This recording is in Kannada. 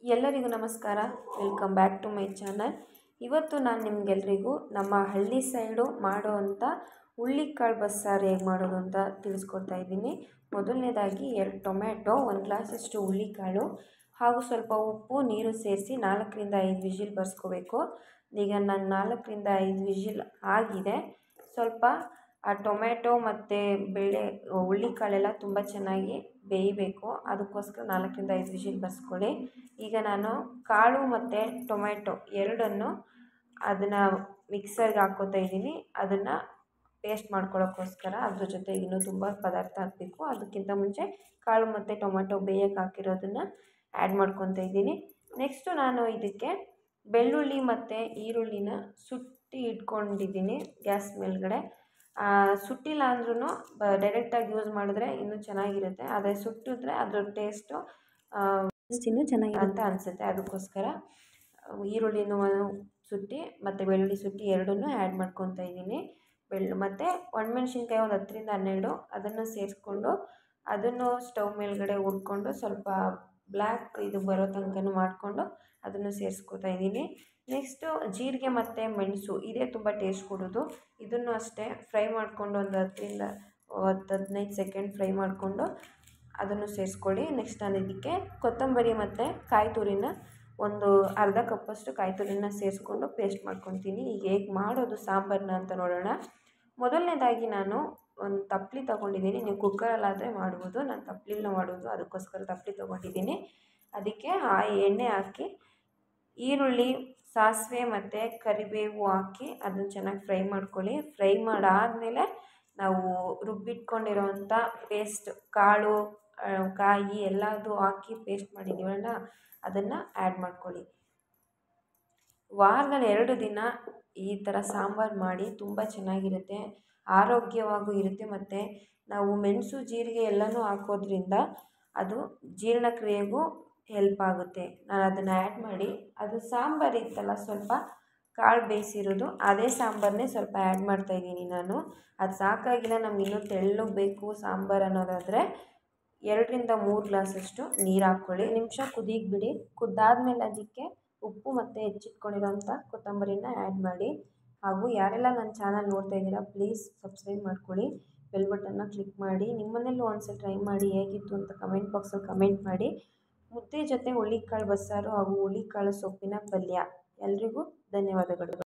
ಎಲ್ಲರಿಗೂ ನಮಸ್ಕಾರ welcome back to my channel ಇವತ್ತು ನಾನು ನಿಮಗೆಲ್ರಿಗೂ ನಮ್ಮ ಹಳ್ಳಿ ಸೈಡು ಮಾಡುವಂಥ ಹುಳ್ಳಿಕಾಳು ಬಸ್ಸಾರು ಹೇಗೆ ಮಾಡೋದು ಅಂತ ತಿಳಿಸ್ಕೊಡ್ತಾ ಇದ್ದೀನಿ ಮೊದಲನೇದಾಗಿ ಎರಡು ಟೊಮ್ಯಾಟೊ ಒಂದು ಗ್ಲಾಸಷ್ಟು ಹುಳ್ಳಿಕಾಳು ಹಾಗೂ ಸ್ವಲ್ಪ ಉಪ್ಪು ನೀರು ಸೇರಿಸಿ ನಾಲ್ಕರಿಂದ ಐದು ವಿಷಿಲ್ ಬರ್ಸ್ಕೋಬೇಕು ಈಗ ನಾನು ನಾಲ್ಕರಿಂದ ಐದು ವಿಷಿಲ್ ಆಗಿದೆ ಸ್ವಲ್ಪ ಆ ಟೊಮ್ಯಾಟೊ ಮತ್ತು ಬೇಳೆ ಹುಳ್ಳಿಕಾಳೆಲ್ಲ ತುಂಬ ಚೆನ್ನಾಗಿ ಬೇಯಬೇಕು ಅದಕ್ಕೋಸ್ಕರ ನಾಲ್ಕರಿಂದ ಐದು ವಿಷಿಲ್ ಬರ್ಸ್ಕೊಳ್ಳಿ ಈಗ ನಾನು ಕಾಳು ಮತ್ತು ಟೊಮ್ಯಾಟೊ ಎರಡನ್ನು ಅದನ್ನು ಮಿಕ್ಸರ್ಗೆ ಹಾಕ್ಕೋತಾ ಇದ್ದೀನಿ ಅದನ್ನು ಪೇಸ್ಟ್ ಮಾಡ್ಕೊಳ್ಳೋಕ್ಕೋಸ್ಕರ ಅದ್ರ ಜೊತೆಗೆ ಇನ್ನೂ ತುಂಬ ಪದಾರ್ಥ ಹಾಕಬೇಕು ಅದಕ್ಕಿಂತ ಮುಂಚೆ ಕಾಳು ಮತ್ತು ಟೊಮ್ಯಾಟೊ ಬೇಯಕ್ಕೆ ಹಾಕಿರೋದನ್ನು ಆ್ಯಡ್ ಮಾಡ್ಕೊತಾ ಇದ್ದೀನಿ ನೆಕ್ಸ್ಟು ನಾನು ಇದಕ್ಕೆ ಬೆಳ್ಳುಳ್ಳಿ ಮತ್ತು ಈರುಳ್ಳಿನ ಸುಟ್ಟು ಇಟ್ಕೊಂಡಿದ್ದೀನಿ ಗ್ಯಾಸ್ ಮೇಲ್ಗಡೆ ಸುಟ್ಟಿಲ್ಲ ಅಂದ್ರೂ ಡೈರೆಕ್ಟಾಗಿ ಯೂಸ್ ಮಾಡಿದ್ರೆ ಇನ್ನೂ ಚೆನ್ನಾಗಿರುತ್ತೆ ಆದರೆ ಸುಟ್ಟಿದ್ರೆ ಅದ್ರ ಟೇಸ್ಟು ಇನ್ನೂ ಚೆನ್ನಾಗಿರುತ್ತೆ ಅಂತ ಅನಿಸುತ್ತೆ ಅದಕ್ಕೋಸ್ಕರ ಈರುಳ್ಳಿನೂ ಸುಟ್ಟು ಮತ್ತು ಬೆಳ್ಳುಳ್ಳಿ ಸುಟ್ಟು ಎರಡನ್ನೂ ಆ್ಯಡ್ ಮಾಡ್ಕೊತಾ ಇದ್ದೀನಿ ಬೆಳ್ಳು ಮತ್ತು ಒಣಮೆಣ್ಸಿನ್ಕಾಯಿ ಒಂದು ಹತ್ತರಿಂದ ಹನ್ನೆರಡು ಅದನ್ನು ಸೇರಿಸ್ಕೊಂಡು ಅದನ್ನು ಸ್ಟವ್ ಮೇಲ್ಗಡೆ ಹುರ್ಕೊಂಡು ಸ್ವಲ್ಪ ಬ್ಲ್ಯಾಕ್ ಇದು ಬರೋ ತನಕನೂ ಮಾಡಿಕೊಂಡು ಅದನ್ನು ಸೇರಿಸ್ಕೊತಾ ಇದ್ದೀನಿ ನೆಕ್ಸ್ಟು ಜೀರಿಗೆ ಮತ್ತು ಮೆಣಸು ಇದೇ ತುಂಬ ಟೇಸ್ಟ್ ಕೊಡೋದು ಇದನ್ನು ಅಷ್ಟೇ ಫ್ರೈ ಮಾಡಿಕೊಂಡು ಒಂದು ಹತ್ತರಿಂದ ಹತ್ತು ಹದಿನೈದು ಸೆಕೆಂಡ್ ಫ್ರೈ ಮಾಡಿಕೊಂಡು ಅದನ್ನು ಸೇರಿಸ್ಕೊಳ್ಳಿ ನೆಕ್ಸ್ಟ್ ನಾನು ಇದಕ್ಕೆ ಕೊತ್ತಂಬರಿ ಮತ್ತು ಕಾಯಿ ತುರಿನ ಒಂದು ಅರ್ಧ ಕಪ್ಪಷ್ಟು ಕಾಯಿ ತುರಿನ ಸೇರಿಸ್ಕೊಂಡು ಪೇಸ್ಟ್ ಮಾಡ್ಕೊತೀನಿ ಈಗ ಹೇಗೆ ಮಾಡೋದು ಸಾಂಬಾರನ್ನ ಅಂತ ನೋಡೋಣ ಮೊದಲನೇದಾಗಿ ನಾನು ಒಂದು ತಪ್ಪಲಿ ತೊಗೊಂಡಿದ್ದೀನಿ ನೀವು ಕುಕ್ಕರಲ್ಲಾದರೆ ಮಾಡ್ಬೋದು ನಾನು ತಪ್ಪಲಿಲ್ಲ ಮಾಡೋದು ಅದಕ್ಕೋಸ್ಕರ ತಪ್ಪಲಿ ತೊಗೊಂಡಿದ್ದೀನಿ ಅದಕ್ಕೆ ಆ ಎಣ್ಣೆ ಹಾಕಿ ಈರುಳ್ಳಿ ಸಾಸಿವೆ ಮತ್ತು ಕರಿಬೇವು ಹಾಕಿ ಅದನ್ನು ಚೆನ್ನಾಗಿ ಫ್ರೈ ಮಾಡ್ಕೊಳ್ಳಿ ಫ್ರೈ ಮಾಡಾದಮೇಲೆ ನಾವು ರುಬ್ಬಿಟ್ಕೊಂಡಿರೋವಂಥ ಪೇಸ್ಟ್ ಕಾಳು ಕಾಯಿ ಎಲ್ಲದೂ ಹಾಕಿ ಪೇಸ್ಟ್ ಮಾಡಿದ್ದೀವಲ್ಲ ಅದನ್ನು ಆ್ಯಡ್ ಮಾಡ್ಕೊಳ್ಳಿ ವಾರದಲ್ಲಿ ಎರಡು ದಿನ ಈ ಥರ ಸಾಂಬಾರು ಮಾಡಿ ತುಂಬ ಚೆನ್ನಾಗಿರುತ್ತೆ ಆರೋಗ್ಯವಾಗೂ ಇರುತ್ತೆ ಮತ್ತು ನಾವು ಮೆಣಸು ಜೀರಿಗೆ ಎಲ್ಲನೂ ಹಾಕೋದ್ರಿಂದ ಅದು ಜೀರ್ಣಕ್ರಿಯೆಗೂ ಹೆಲ್ಪ್ ಆಗುತ್ತೆ ನಾನು ಅದನ್ನು ಆ್ಯಡ್ ಮಾಡಿ ಅದು ಸಾಂಬಾರು ಇತ್ತಲ್ಲ ಸ್ವಲ್ಪ ಕಾಳು ಬೇಯಿಸಿರೋದು ಅದೇ ಸಾಂಬಾರನ್ನೇ ಸ್ವಲ್ಪ ಆ್ಯಡ್ ಮಾಡ್ತಾಯಿದ್ದೀನಿ ನಾನು ಅದು ಸಾಕಾಗಿಲ್ಲ ನಮ್ಗೆ ಇನ್ನೂ ತೆಳ್ಳಗೆ ಬೇಕು ಸಾಂಬಾರು ಅನ್ನೋದಾದರೆ ಎರಡರಿಂದ ಮೂರು ಗ್ಲಾಸಷ್ಟು ನೀರು ಹಾಕ್ಕೊಳ್ಳಿ ನಿಮಿಷ ಕುದೀಗೆ ಬಿಡಿ ಕುದ್ದಾದ್ಮೇಲೆ ಅದಕ್ಕೆ ಉಪ್ಪು ಮತ್ತು ಹೆಚ್ಚಿಟ್ಕೊಂಡಿರೋಂಥ ಕೊತ್ತಂಬರಿನ ಆ್ಯಡ್ ಮಾಡಿ ಹಾಗೂ ಯಾರೆಲ್ಲ ನನ್ನ ಚಾನಲ್ ನೋಡ್ತಾ ಇದ್ದೀರಾ ಪ್ಲೀಸ್ ಸಬ್ಸ್ಕ್ರೈಬ್ ಮಾಡ್ಕೊಳ್ಳಿ ಬೆಲ್ ಬಟನ್ನ ಕ್ಲಿಕ್ ಮಾಡಿ ನಿಮ್ಮನೇಲೂ ಒಂದ್ಸಲ ಟ್ರೈ ಮಾಡಿ ಹೇಗಿತ್ತು ಅಂತ ಕಮೆಂಟ್ ಬಾಕ್ಸಲ್ಲಿ ಕಮೆಂಟ್ ಮಾಡಿ ಮುದ್ದೆ ಜೊತೆ ಹುಳ್ಳಿಕಾಳು ಬಸ್ಸಾರು ಹಾಗೂ ಹುಳ್ಳಿಕಾಳು ಸೊಪ್ಪಿನ ಪಲ್ಯ ಎಲ್ರಿಗೂ ಧನ್ಯವಾದಗಳು